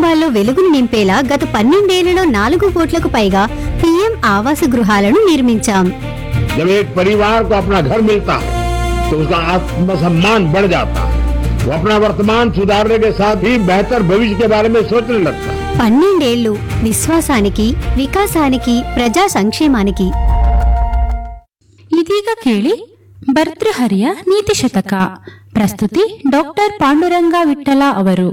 కుటుంబాల్లో వెలుగును నింపేలా గత పన్నెండేళ్లలో నాలుగు కోట్లకు పైగా పీఎం ఆవాస గృహాలను నిర్మించాం जब एक परिवार को अपना घर मिलता है तो उसका आत्मसम्मान बढ़ जाता है वो अपना वर्तमान सुधारने के साथ ही बेहतर भविष्य के बारे में सोचने लगता है పన్నెండేళ్లు విశ్వాసానికి వికాసానికి ప్రజా సంక్షేమానికి ಇದೀಗ ಕೇಳಿ ಭರ್ತೃಹರಿಯ ನೀತಿ ಶತಕ ಪ್ರಸ್ತುತಿ ಡಾಕ್ಟರ್ ಪಾಂಡುರಂಗ ವಿಠಲ ಅವರು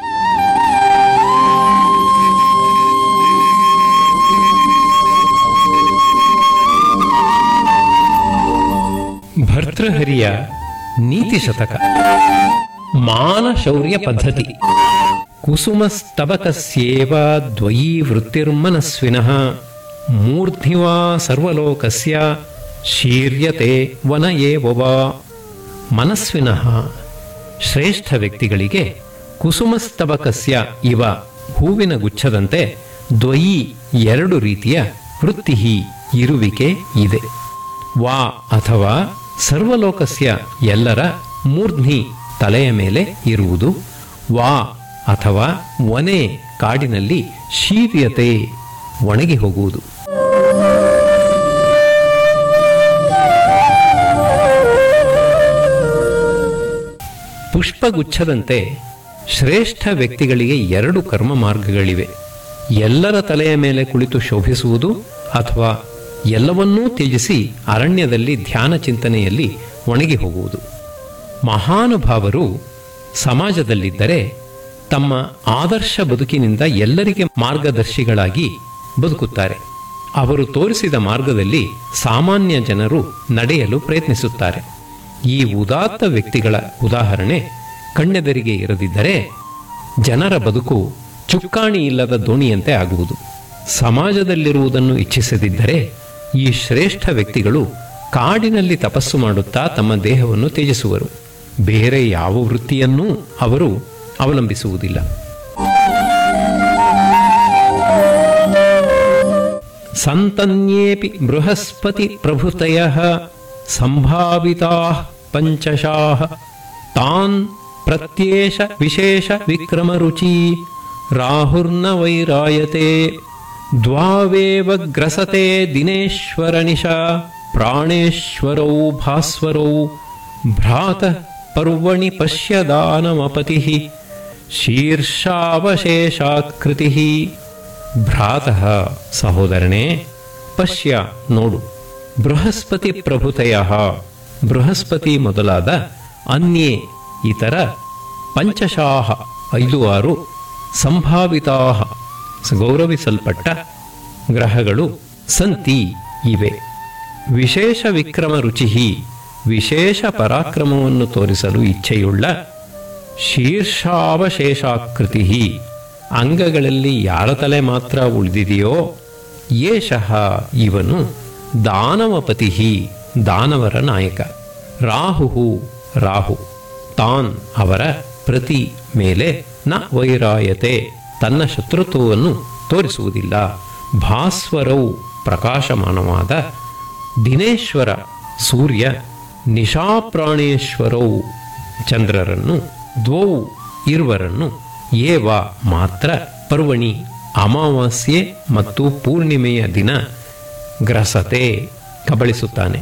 ಭರ್ತೃಹರಿಯ ನೀತಿ ಶತಕ ಮಾನ ಶೌರ್ಯ ಪದ್ಧತಿ ಕುಸುಮಸ್ತಬಕಸ್ಯೇವ ದ್ವಯೀ ವೃತ್ತಿರ್ಮನಸ್ವಿನಃ ಮೂರ್ಧ್ನಿವಾ ಸರ್ವಲೋಕಸ್ಯ ಶೀರ್ಯತೆ ವನ ಏವವ ಮನಸ್ವಿನಃ ಶ್ರೇಷ್ಠ ವ್ಯಕ್ತಿಗಳಿಗೆ ಕುಸುಮಸ್ತಬಕಸ್ಯ ಇವ ಹೂವಿನ ಗುಚ್ಛದಂತೆ ದ್ವಯಿ ಎರಡು ರೀತಿಯ ವೃತ್ತಿ ಇರುವಿಕೆ ಇದೆ ವಾ ಅಥವಾ ಸರ್ವಲೋಕಸ್ಯ ಎಲ್ಲರ ಮೂರ್ಧ್ನಿ ತಲೆಯ ಮೇಲೆ ಇರುವುದು ವಾ ಅಥವಾ ವನೆ ಕಾಡಿನಲ್ಲಿ ಶೀರ್ಯತೆ ಒಣಗಿ ಹೋಗುವುದು ಪುಷ್ಪಗುಚ್ಛದಂತೆ ಶ್ರೇಷ್ಠ ವ್ಯಕ್ತಿಗಳಿಗೆ ಎರಡು ಕರ್ಮ ಮಾರ್ಗಗಳಿವೆ ಎಲ್ಲರ ತಲೆಯ ಮೇಲೆ ಕುಳಿತು ಶೋಭಿಸುವುದು ಅಥವಾ ಎಲ್ಲವನ್ನೂ ತ್ಯಜಿಸಿ ಅರಣ್ಯದಲ್ಲಿ ಧ್ಯಾನ ಚಿಂತನೆಯಲ್ಲಿ ಒಣಗಿ ಹೋಗುವುದು ಮಹಾನುಭಾವರು ಸಮಾಜದಲ್ಲಿದ್ದರೆ ತಮ್ಮ ಆದರ್ಶ ಬದುಕಿನಿಂದ ಎಲ್ಲರಿಗೆ ಮಾರ್ಗದರ್ಶಿಗಳಾಗಿ ಬದುಕುತ್ತಾರೆ ಅವರು ತೋರಿಸಿದ ಮಾರ್ಗದಲ್ಲಿ ಸಾಮಾನ್ಯ ಜನರು ನಡೆಯಲು ಪ್ರಯತ್ನಿಸುತ್ತಾರೆ ಈ ಉದಾತ್ತ ವ್ಯಕ್ತಿಗಳ ಉದಾಹರಣೆ ಕಣ್ಣೆದರಿಗೆ ಇರದಿದ್ದರೆ ಜನರ ಬದುಕು ಚುಕ್ಕಾಣಿ ಇಲ್ಲದ ದೋಣಿಯಂತೆ ಆಗುವುದು ಸಮಾಜದಲ್ಲಿರುವುದನ್ನು ಇಚ್ಛಿಸದಿದ್ದರೆ ಈ ಶ್ರೇಷ್ಠ ವ್ಯಕ್ತಿಗಳು ಕಾಡಿನಲ್ಲಿ ತಪಸ್ಸು ಮಾಡುತ್ತಾ ತಮ್ಮ ದೇಹವನ್ನು ತ್ಯಜಿಸುವರು ಬೇರೆ ಯಾವ ವೃತ್ತಿಯನ್ನೂ ಅವರು ಅವಲಂಬಿಸುವುದಿಲ್ಲ ಸಂತನ್ಯೇಪಿ ಬೃಹಸ್ಪತಿ ಪ್ರಭೃತಯ ಸಂಭಾವಿತಾ ಪಂಚಶಾಹ ತಾನ್ ಪ್ರತ್ಯೇಷ ವಿಶೇಷ ವಿಕ್ರಮರುಚಿ ರಾಹುರ್ನ ವೈರಾಯತೆ ದ್ವಾವೇವ ಗ್ರಸತೆ ದಿನೇಶ್ವರ ನಿಶಾ ಪ್ರಾಣೇಶ್ವರೌ ಭಾಸ್ವರೌ ಭ್ರಾತ ಪರ್ವಣಿ ಪಶ್ಯ ದಾನಮಪತಿ ಶೀರ್ಷಾವಶೇಷಾಕೃತಿ ಭ್ರಾತಃ ಸಹೋದರನೇ ಪಶ್ಯ ನೋಡು ಬೃಹಸ್ಪತಿ ಪ್ರಭುತೆಯ ಬೃಹಸ್ಪತಿ ಮೊದಲಾದ ಅನ್ಯೇ ಇತರ ಪಂಚಶಾಹ ಐದು ಆರು ಸಂಭಾವಿತಾ ಗೌರವಿಸಲ್ಪಟ್ಟ ಗ್ರಹಗಳು ಸಂತಿ ಇವೆ ವಿಶೇಷ ವಿಕ್ರಮ ರುಚಿ ವಿಶೇಷ ಪರಾಕ್ರಮವನ್ನು ತೋರಿಸಲು ಇಚ್ಛೆಯುಳ್ಳ ಶೀರ್ಷಾವಶೇಷಾಕೃತಿ ಅಂಗಗಳಲ್ಲಿ ಯಾರ ತಲೆ ಮಾತ್ರ ಉಳಿದಿದೆಯೋ ಯೇಷಃ ಇವನು ದಾನವಪತಿ ದಾನವರ ನಾಯಕ ರಾಹು ರಾಹು ತಾನ್ ಅವರ ಪ್ರತಿ ಮೇಲೆ ನ ವೈರಾಯತೆ ತನ್ನ ಶತ್ರುತ್ವವನ್ನು ತೋರಿಸುವುದಿಲ್ಲ ಭಾಸ್ವರವು ಪ್ರಕಾಶಮಾನವಾದ ದಿನೇಶ್ವರ ಸೂರ್ಯ ನಿಶಾಪ್ರಾಣೇಶ್ವರವು ಚಂದ್ರರನ್ನು ದ್ವೌ ಇರುವರನ್ನು ಏವ ಮಾತ್ರ ಪರ್ವಣಿ ಅಮಾವಾಸ್ಯೆ ಮತ್ತು ಪೂರ್ಣಿಮೆಯ ದಿನ ಗ್ರಸತೆ ಕಬಳಿಸುತ್ತಾನೆ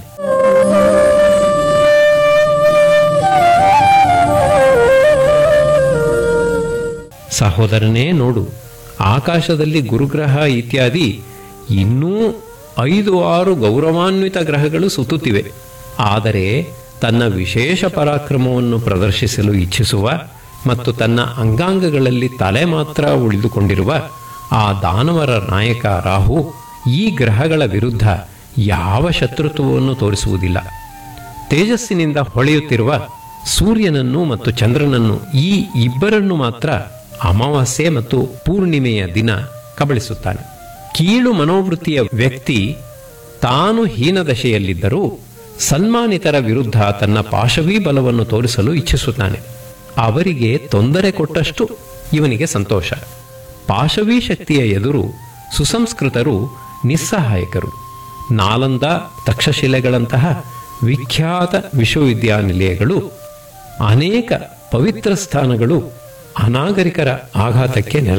ಸಹೋದರನೇ ನೋಡು ಆಕಾಶದಲ್ಲಿ ಗುರುಗ್ರಹ ಇತ್ಯಾದಿ ಇನ್ನೂ ಐದು ಆರು ಗೌರವಾನ್ವಿತ ಗ್ರಹಗಳು ಸುತ್ತುತ್ತಿವೆ ಆದರೆ ತನ್ನ ವಿಶೇಷ ಪರಾಕ್ರಮವನ್ನು ಪ್ರದರ್ಶಿಸಲು ಇಚ್ಛಿಸುವ ಮತ್ತು ತನ್ನ ಅಂಗಾಂಗಗಳಲ್ಲಿ ತಲೆ ಮಾತ್ರ ಉಳಿದುಕೊಂಡಿರುವ ಆ ದಾನವರ ನಾಯಕ ರಾಹು ಈ ಗ್ರಹಗಳ ವಿರುದ್ಧ ಯಾವ ಶತ್ರುತ್ವವನ್ನು ತೋರಿಸುವುದಿಲ್ಲ ತೇಜಸ್ಸಿನಿಂದ ಹೊಳೆಯುತ್ತಿರುವ ಸೂರ್ಯನನ್ನು ಮತ್ತು ಚಂದ್ರನನ್ನು ಈ ಇಬ್ಬರನ್ನು ಮಾತ್ರ ಅಮಾವಾಸ್ಯೆ ಮತ್ತು ಪೂರ್ಣಿಮೆಯ ದಿನ ಕಬಳಿಸುತ್ತಾನೆ ಕೀಳು ಮನೋವೃತ್ತಿಯ ವ್ಯಕ್ತಿ ತಾನು ಹೀನದಶೆಯಲ್ಲಿದ್ದರೂ ಸನ್ಮಾನಿತರ ವಿರುದ್ಧ ತನ್ನ ಪಾಶವೀ ಬಲವನ್ನು ತೋರಿಸಲು ಇಚ್ಛಿಸುತ್ತಾನೆ ಅವರಿಗೆ ತೊಂದರೆ ಕೊಟ್ಟಷ್ಟು ಇವನಿಗೆ ಸಂತೋಷ ಪಾಶವೀ ಶಕ್ತಿಯ ಎದುರು ಸುಸಂಸ್ಕೃತರು ನಿಸ್ಸಹಾಯಕರು ನಾಲಂದ ತಕ್ಷಶಿಲೆಗಳಂತಹ ವಿಖ್ಯಾತ ವಿಶ್ವವಿದ್ಯಾನಿಲಯಗಳು ಅನೇಕ ಪವಿತ್ರ ಸ್ಥಾನಗಳು ಅನಾಗರಿಕರ ಆಘಾತಕ್ಕೆ ನೆಲ